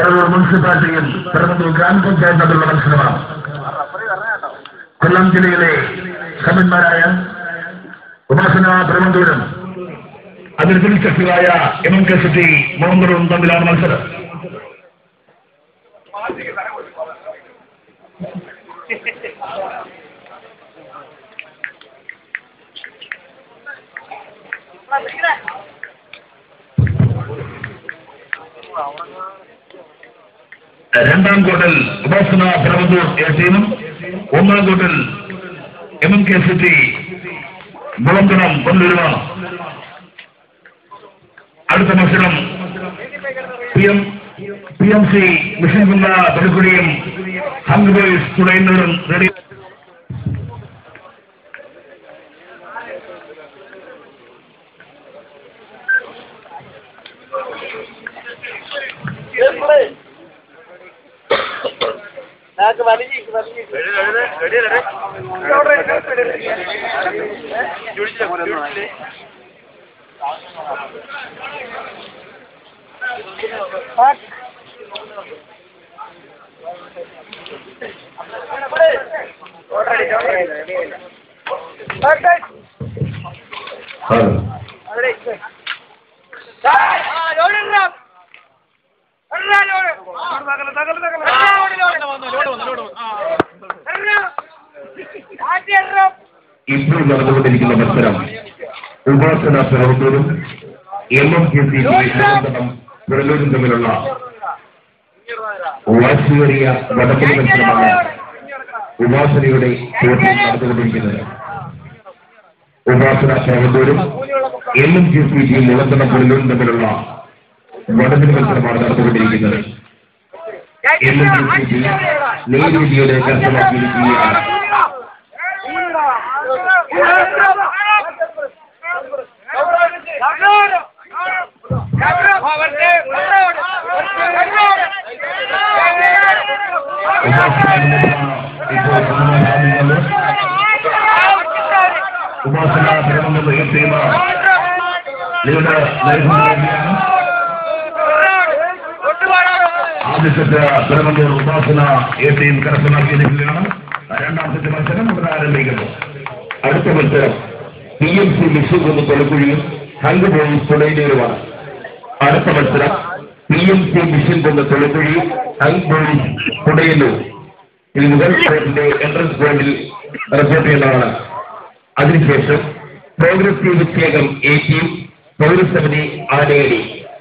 പെരളൂർ മുനിസിപ്പാലിറ്റിയും പെരളൂർ ഗ്രാമപഞ്ചായത്ത് തമ്മിലുള്ള മത്സരമാണ് കൊല്ലം ജില്ലയിലെ സമന്മാരായ ഉപാസന പെരുമന്തൂരും അതിൽ തിരിച്ചെത്തിയായ എം എം കെ സിറ്റി മുഹമ്മദും തമ്മിലാണ് മത്സരം രണ്ടാം കോട്ടിൽ ഉപാസന പെരുമന്തൂർ എ ടീമും ഒന്നാം കോട്ടിൽ എം എം കെ സിറ്റി മുളങ്കണം കൊല്ലൂരുമാണ് അടുത്ത മത്സരം P M P M C മിഷൻകുന്ന പെരുക്കുടിയും ഹങ് ബോയ്സ് തുടങ്ങിയവരും റെഡി నాకు വലിഞ്ഞ് വലിഞ്ഞ് ഇപ്പോൾ നടന്നുകൊണ്ടിരിക്കുന്ന മത്സരം ഉപാസന പെരുമന്തൂരും എം എം കെ സി മുളങ്കണം പെരുന്നൂരും തമ്മിലുള്ള വാശിയേറിയ വടക്കൽ മത്സരമാണ് ഉപാസനയുടെ പോട്ടി നടന്നുകൊണ്ടിരിക്കുന്നത് ഉപാസന പെരുമന്തൂരും M M K C T മുളങ്കണം പെരുന്നൂരും തമ്മിലുള്ള വടക്കൽ മത്സരമാണ് നടന്നുകൊണ്ടിരിക്കുന്നത് M M K C T നീതിയുടെ കർശനമാക്കിയിരിക്കുകയാണ് ഉപാസന പെരുമന്തൂർ ഈ ടീം ലീഡ് നൽകുന്നതാണ് ആദ്യത്തെ പെരുമന്തൂർ ഉപാസന എ ടീം കരസ്ഥമാക്കിയിരിക്കുകയാണ് രണ്ടാമത്തെ മത്സരം ഇവിടെ ആരംഭിക്കുന്നു അടുത്ത മത്സരം പി എം സി മിഷുകുന്ന് തൊലക്കുഴിയും ഹങ്ക് ബോയ്സ് തുടങ്ങിയവരുമാണ് അടുത്ത മത്സരം പി എം സി മിഷൻ കൊന്ന തൊലക്കുഴിയും ഹങ്ക് ബോയ്സ് തുടയുന്നു ഇത് മുതൽ കോർട്ടിന്റെ എൻട്രൻസ് പോയിന്റിൽ റിപ്പോർട്ട് ചെയ്യുന്നതാണ് അതിനുശേഷം പ്രോഗ്രസീവ് വിക്ഷേകം എ ടീം പൗരസമിതി ആനയടി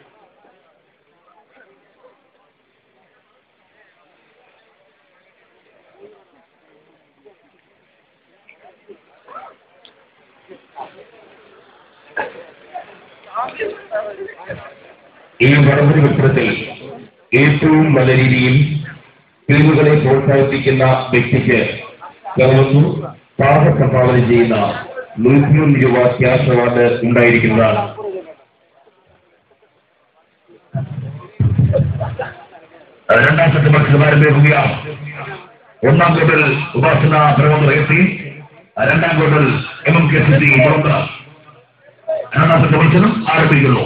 ഈ വടംവലി മത്സരത്തിൽ ഏറ്റവും നല്ല രീതിയിൽ ടീമുകളെ പ്രോത്സാഹിപ്പിക്കുന്ന വ്യക്തിക്ക് ഗവൺമെന്റ് പാഠ സംഭാവന ചെയ്യുന്ന നൂറ്റിയൊന്ന് രൂപ ക്യാഷ് അവാർഡ് ഉണ്ടായിരിക്കുന്നതാണ് രണ്ടാം സെറ്റ് മത്സരം ആരംഭിക്കുകയാണ് ഒന്നാം കോട്ടിൽ ഉപാസന പ്രവർത്തകർ എത്തി രണ്ടാം കോട്ടിൽ എം എം കെ സിറ്റി പ്രവർത്തനം രണ്ടാം സെറ്റ് മത്സരം ആരംഭിക്കുന്നു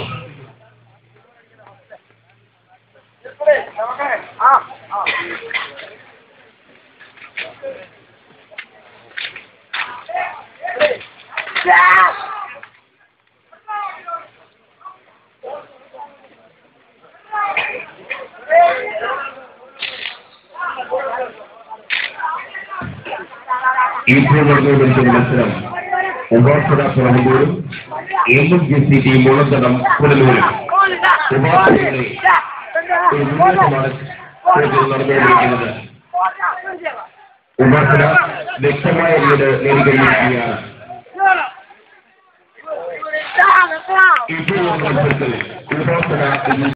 ഇപ്പോൾ നടന്നുകൊണ്ടിരിക്കുന്ന മത്സരം ഉപാസന പുറമൂരും M M G C T മുളന്തടം പുനലൂരും ഉപാസനയുടെ ഒരു മുന്നേറ്റമാണ് ഇപ്പോൾ നടന്നുകൊണ്ടിരിക്കുന്നത് ഉപാസന വ്യക്തമായ ലീഡ് നേടിക്കഴിഞ്ഞിരിക്കുകയാണ് ഇപ്പോൾ മത്സരത്തിൽ ഉപാസന